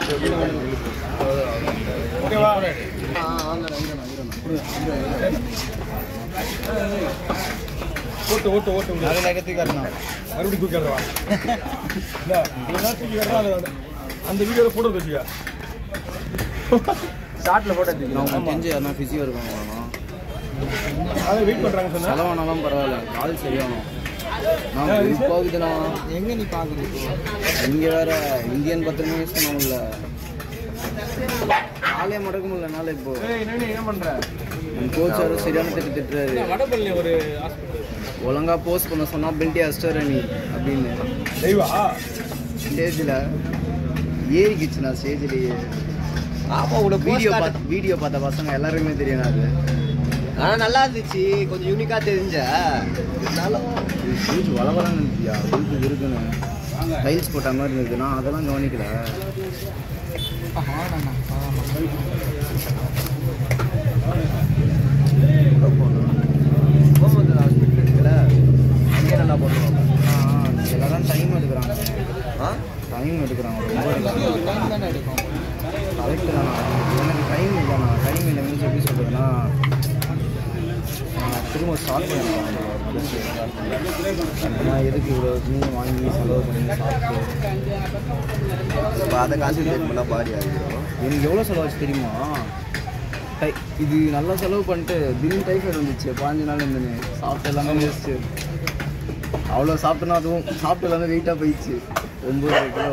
ஓகேவா ஓட்டு ஓட்டு ஓட்டு அது நகத்துக்கு வரணும் மறுபடியும் தூக்கிடுறவா இல்ல இதெல்லாம் தூக்கி வரலாம் அது- அந்த வீடியோவில் ஃபோட்டோ வச்சுக்க ஷார்ட்ல போட்டோ நான் உங்களுக்கு தெரிஞ்சு யாருன்னா ஃபிசியோ இருக்காங்க அதை வெயிட் பண்றாங்க சொன்னா செலவானாலும் பரவாயில்ல கால் சரியாகணும் நான் ஆ, ஒரு இது- போகுதுண்ணா எங்கே நீ பார்க்குறது இங்கே வேற இந்தியன் பத்திரமே யூஸ் பண்ண முடியல காலே மடக்க முடியல என்னால் இப்போ ஏய் என்ன என்ன பண்ற என் கோச் வேறு சரியான திட்டு திட்டுறாரு வடபள்ளி ஒரு ஹாஸ்பிட்டல் ஒழுங்கா போஸ்ட் பண்ண சொன்னா பெல்ட்டி அஸ்டர் நீ அப்படின்னு தெய்வா ஸ்டேஜில் ஏறிக்கிச்சு நான் ஸ்டேஜ்லேயே வீடியோ பார்த்த வீடியோ பார்த்த பசங்க எல்லாருக்குமே தெரியும் அது ஆனா நல்லா இருந்துச்சு கொஞ்சம் யூனிக்கா தெரிஞ்ச ஸ்டேஜ் வளவலன்னு இருந்துச்சியா இருக்கு இருக்குன்னு டைல்ஸ் போட்ட மாதிரி இருந்தது நான் அதெல்லாம் கவனிக்கல கோமந்தர் ஹாஸ்பிட்டல் இருக்குல்ல அங்கே நல்லா பண்ணுவாங்க எல்லாரும் டைம் எடுக்கிறாங்க ஆ டைம் எடுக்கிறாங்க ரொம்ப கரெக்டு தான் எனக்கு டைம் இல்லைண்ணா டைம் இல்லை மீன்ஸ் எப்படி சொல்கிறதுன்னா நான் திரும்ப ஸ்டார்ட் பண்ணிடுவேன் நான் எதுக்கு இவ்வளோ மீன் வாங்கி செலவு பண்ணி சாப்பிட்டு இப்போ அதை கான்சென்ட்ரேட் பண்ணால் பாடி ஆகிடும் எனக்கு எவ்வளோ செலவாச்சு தெரியுமா டை இது நல்லா செலவு பண்ணிட்டு திடீர்னு டைஃபாய்டு வந்துச்சு பாஞ்சு நாள் இருந்துன்னு சாப்பிட்டு எல்லாமே வேஸ்ட்டு அவ்வளோ சாப்பிட்டோன்னா அதுவும் சாப்பிட்டு எல்லாமே வெயிட்டாக போயிடுச்சு ஒம்பது கிலோ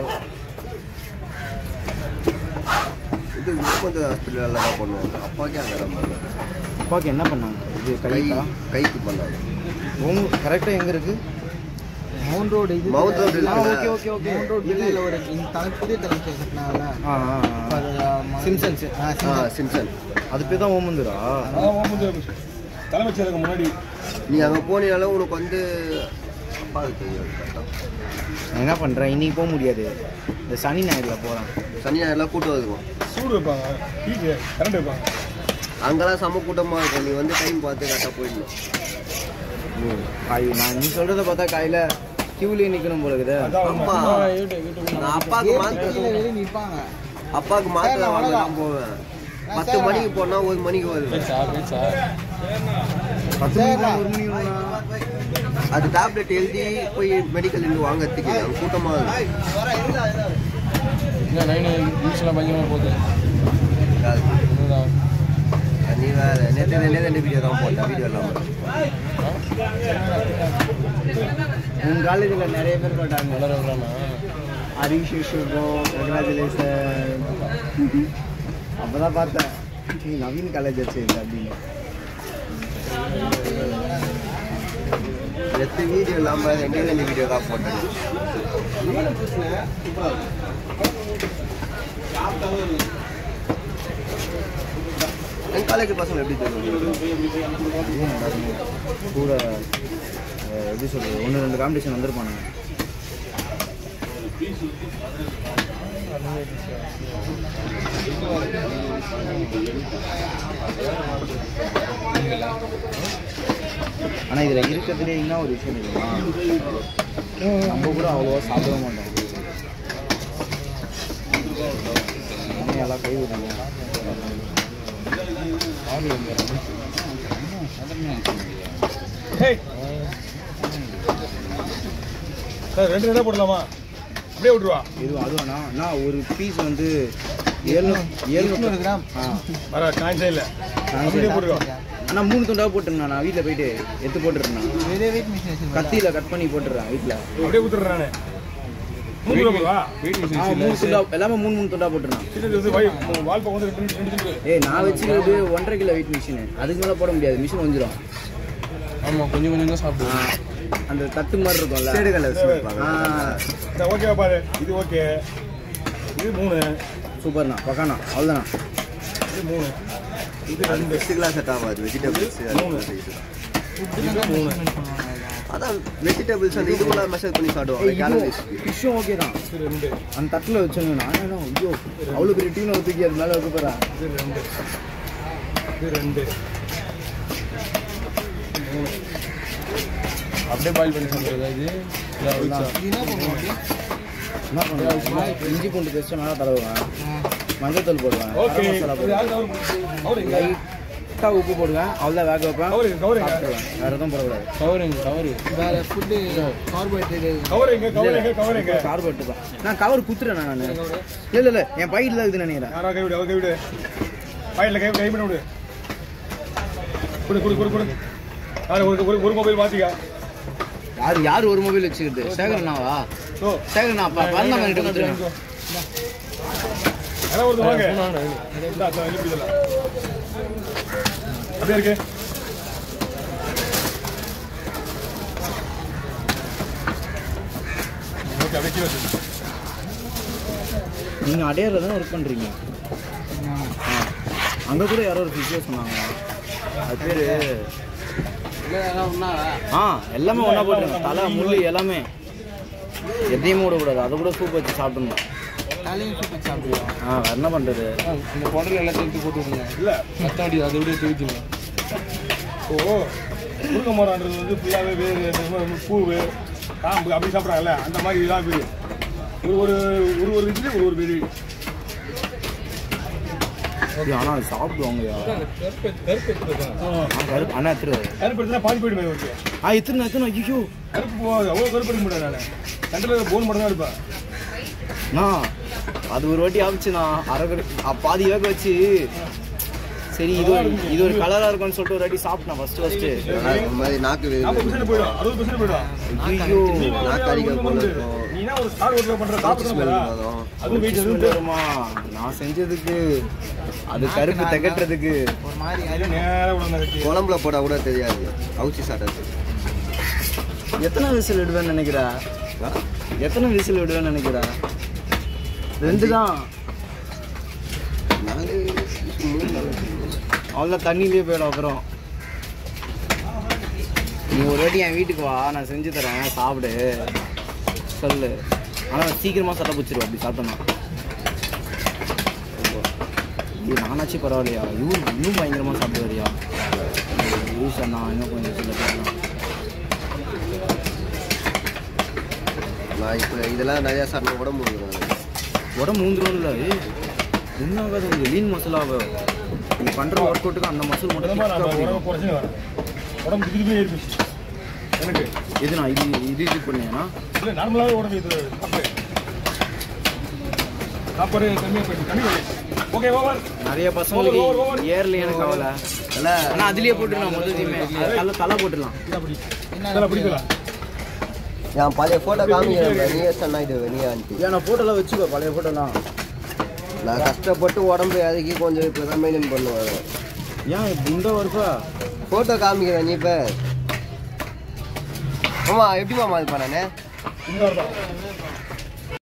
இது கோமந்தர் ஹாஸ்பிட்டல் நல்லா தான் பண்ணுவாங்க அப்பாக்கே அங்கே தான் பண்ணுவாங்க அப்பாவுக்கு என்ன பண்ணாங்க இது கை கைக்கா கைக்கு பண்ணாங்க உங்க கரெக்டாக எங்கே இருக்குது மவுண்ட் ரோடு இது மவுண்ட் ரோடு ஆ இருக்குல்ல? Okay okay okay mount road வெளியில ஒரு இந்த தலை புதிய தலைமை கட்டினாங்கல்ல ஆ ஆ, ஆ. சிம்சன்ஸ் ஆ, ஆ சிம்சன் அது பேர் தான் ஓமந்துரா தலைமைச் செயலகம் முன்னாடி நீ அங்கே போனீங்கனாலும் உனக்கு வந்து அப்பாவுக்கு தெரியும் கரெக்டாக நான் என்ன பண்ணுறேன் இன்னைக்கு போக முடியாது இந்த சனி ஞாயிறில் போகிறேன் சனி ஞாயிறுலாம் கூட்டம் இருக்கும் சூடு வைப்பாங்க ஹீட்டு கரண்ட் வைப்பாங்க அங்கெல்லாம் செம்ம கூட்டமாக இருக்கும் நீ வந்து டைம் பார்த்து கரெக்டாக போயிடணும் காய் நான் நீ சொல்கிறத பார்த்தா காலையில் கியூலேயே நிற்கணும் போல இருக்குது அதான் உண்மை. ஆமா. ஆ, யூடியூப், யூடியூப். நான் அப்பாவுக்கு மாத்திரை வெளியே நிற்பாங்க அப்பாவுக்கு மாத்திரை வாங்க தான் போவேன் பத்து மணிக்கு போனா ஒரு மணிக்கு வருவேன் பேச்சா, பேச்சா. பத்து மணிக்கு ஒரு மணி வரும்னா. அது டேப்லெட் எழுதி போய் மெடிக்கல் இருந்து வாங்கறதுக்கு அங்க கூட்டமா இருக்கும் இல்ல, நைனு நியூஸ்லாம் பயங்கரமா போகுது. அது இதுதான். நீ வேற நேற்று நேற்று ரெண்டு வீடியோ தான் போட்டேன் வீடியோ எல்லாம் உங்க காலேஜில் நிறைய பேர் போட்டாங்க வளர வளரானா? ஹரிஷ் சுகம் கங்க்ராச்சுலேஷன் அப்போ தான் பார்த்தேன் நீ நவீன் காலேஜ் வச்சு அப்படின்னு எத்து வீடியோ இல்லாம ரெண்டே ரெண்டு வீடியோ தான் போட்டேன் என் காலேஜ் பசங்க எப்படி தெரியும் இதுவும் நடக்கும் கூட அஹ், எப்படி சொல்கிறது ஒன்று ரெண்டு காம்படிஷன் வந்திருப்பானுங்க ஆனால் இதில் இருக்கிறதுலே என்ன ஒரு விஷயம் தெரியுமா நம்ம கூட அவ்வளோவா சாப்பிட மாட்டோம் நம்ம எல்லாம் கை விடுங்க ஹேய். சார், ரெண்டு ரெண்டா போடலாமா அப்படியே விட்டுருவா இது அதுவாண்ணா நான் ஒரு பீஸ் வந்து ஏழ்நூறு ஏழ்நூறு கிராம் ஆ வர காய்ச்சல் இல்லை நான் அப்படியே போட்டுருவா அண்ணா மூணு துண்டா போட்டுருண்ணா நான் வீட்டில் போயிட்டு எடுத்து போட்டுருண்ணா வெளியே வெயிட் மிஷின் வச்சிருப்பாங்க கத்தியில் கட் பண்ணி போட்டுறேன் வீட்டில் அப்படியே விட்டுறேன் நானு மூணு கிலோ போடுவா ஆ மூணு துண்டா எல்லாமே மூணு மூணு துண்டா போட்டுருண்ணா சின்ன வந்து வை வால்பா வந்து ரெண்டு ரெண்டு ரெண்டு ஏய் நான் வச்சுக்கிறது ஒன்றரை கிலோ வெயிட் மிஷினு அதுக்கு மேலே போட முடியாது மிஷின் வந்துடும் ஆமாம் கொஞ்சம் கொஞ்சம் தான் சாப்பிடுவோம் அந்த தட்டு மாதிரி இருக்கும்ல சேடு கலர் ஆ ஓகேவா பாரு இது ஓகே இது மூணு சூப்பர்ண்ணா பக்காண்ணா அவ்வளோதாண்ணா இது மூணு இது அது ரெண்டு ஃபிஷ்ஷுக்கெலாம் செட் ஆகாது வெஜிடபிள்ஸ் இது மூணு அதான் வெஜிடபிள்ஸ் அந்த இதுக்குள்ள மெஷர் பண்ணி சாப்பிடுவாங்க கேலரிஸ் ஃபிஷ்ஷும் ஓகே தான் இது ரெண்டு அந்த தட்டில் வச்சோங்க நான் என்ன ஐயோ அவ்வளோ பெரிய டீனை தூக்கி அது மேலே வைக்க போகிறேன் இது ரெண்டு இது ரெண்டு மூணு அப்படியே பாயில் பண்ணி சாப்பிட்றதா இது இல்லை அவிச்சா? இது என்ன பண்ணுவோம் அப்படி என்ன பண்ணுவேன் இஞ்சி பூண்டு பேஸ்ட்டு மேலே தடவுவேன் மஞ்சள் தூள் போடுவேன் ஓகே கரம் மசாலா போடுவேன் யாரு கவர் கவர் எங்க லைட்டாக உப்பு போடுவேன் அவ்வளோதான் வேக வைப்பேன் கவர் கவர் எங்க சாப்பிடுவேன் வேறு எதுவும் போடக்கூடாது கவருங்க கவரு வேற ஃபுட்டு கார்போஹைட்ரேட் கவர் எங்க கவர் எங்க கவர் எங்க கார்போட்டு தான் நான் கவர் குத்துறேன் நான் இல்லை இல்லை இல்லை என் பையில இருக்குதுன்னு நினைக்கிறேன் யாரா கை விடு அவர் கை விடு பையில கை கை பண்ண விடு குடு குடு குடு குடு யாரு ஒரு ஒரு ஒரு மொபைல் மாத்திக்க யார் யார் ஒரு மொபைல் வச்சுக்கிறது சேகரனாவா ஓ சேகரனா பறந்த கிட்ட கொடுத்துருவேன் யாரா ஒரு வாங்க இந்தா, இந்தா, இங்க பிடிக்கல. அப்படியே இருக்கு ஓகே அப்படியே கீழே வச்சிரு. நீங்கள் அடையாரில் தானே ஒர்க் பண்ணுறீங்க அங்கே கூட யாரோ ஒரு ஃபிசியோ சொன்னாங்க அது பேர் ஆ எல்லாமே ஒன்றா போட்டுருங்க தலை முள்ளு எல்லாமே எதையுமே விடக்கூடாது அதை கூட சூப் வச்சு சாப்பிடணும் தலையும் சூப்பர் சாப்பிடுவோம் ஆ வேற என்ன பண்ணுறது இந்த குடல் எல்லாத்தையும் எடுத்து போட்டு விடுங்க இல்ல மத்தபடி அதை விட தூக்கிடுங்க ஓ முருங்கை மரம்ன்றது வந்து ஃபுல்லாகவே வேறு இந்த மாதிரி பூவு காம்பு அப்படி சாப்பிட்றாங்கல்ல அந்த மாதிரி இதெல்லாம் வீடு ஒரு ஒரு ஒரு ஒரு இதுலேயும் ஒரு ஒரு வீடு ஆனால் அது சாப்பிடுவாங்கய்யா கருப்பு கருப்பு எடுத்துருக்காங்க ஆ, கருப்பு அண்ணா எடுத்துருவாரு கருப்பு எடுத்துனா பாதி போயிடுமே ஓகே ஆ எத்தனை எத்தனை ஐயோ கருப்பு போகாது அவ்வளோ கருப்பு எடுக்க முடியாது நான் கண்டில் போன் மட்டும் தான் எடுப்பேன் நான் அது ஒரு வாட்டி ஆச்சு நான் அரை பாதி வேக வச்சு சரி இது ஒரு இது ஒரு கலராக இருக்கும்னு சொல்லிட்டு ஒரு வாட்டி சாப்பிட்டேன் ஃபர்ஸ்ட் ஃபர்ஸ்ட்டு ஒரு மாதிரி நாக்கு நாற்பது வேறு பர்சன்ட் போயிடும் அறுபது பர்சன்ட் போயிடும் ஐயோ நாக்கு அடிக்கிற போல இருக்கும் நீனா ஒரு ஸ்டார் ஹோட்டலில் பண்ணுற சாப்பிட்டு smell வரும். அதுவும் வெயிட் எதுவும் வருமா நான் செஞ்சதுக்கு அது கருப்பு திகட்டுறதுக்கு ஒரு மாதிரி தெரியும் நேராக விட கட்டி குழம்புல போட்டா கூட தெரியாது அவுச்சி சாப்பிட்டது எத்தனை விசில் விடுவேன்னு நினைக்கிறா எத்தனை விசில் விடுவேன்னு நினைக்கிறா ரெண்டு தான் நாலு மூணு நாலு. அவ்வளோ தண்ணியிலே போயிடும் அப்புறம் நீ ஒரு வாட்டி என் வீட்டுக்கு வா நான் செஞ்சு தரேன் சாப்பிடு சொல்லு ஆனால் சீக்கிரமாக சட்டை பிடிச்சிருவா அப்படி சாப்பிட்டோன்னா இது நானாச்சும் பரவாயில்லையா இவரு இன்னும் பயங்கரமாக சாப்பிடுவாரியா யூஸ் அண்ணா இன்னும் கொஞ்சம் சில பேர்லாம் நான் இப்போ இதெல்லாம் நிறையா சாப்பிட்டா கூட முடியும் உடம்பு மூந்துரும்ல என்ன ஆகாது உங்களுக்கு லீன் மசாலாவை நீ பண்ணுற ஒர்க் அவுட்டுக்கு அந்த மசில் மட்டும் உடம்பா thick ஆ நான் பிடிக்கும். உடம்பு குறைச்சி வரேன் உடம்பு திடீர்னு ஏறிச்சு எனக்கு எது நான் இது இது இது பண்ணேன்னா இல்லை நார்மலாகவே உடம்பு இது சாப்பிடு சாப்பாடு கம்மியாக போயிடுச்சு கம்மி ஓகே ஓவர் நிறைய பசங்களுக்கு ஏர்ல எனக்கு கவலை இல்லை ஆனால் அதுலேயே போட்டுடலாம் மொத்தத்தையுமே அது தலை தலை போட்டுடலாம் இதெல்லாம் பிடிக்கல என் பழைய ஃபோட்டோ காமிக்கிறேன் நீயே சொன்னா இது நீயே ஆண்டி ஏன் நான் ஃபோட்டோலாம் வச்சுக்கோ பழைய ஃபோட்டோலாம் நான் கஷ்டப்பட்டு உடம்பு இறக்கி கொஞ்சம் இப்போ தான் மெயின்டைன் பண்ணுவேன் ஏன் இப்ப இந்த ஒர்க்கா ஃபோட்டோ காமிக்கிறேன் நீ இப்போ ஆமாம் எப்படி மாமா இது பண்ணானே இந்த தான்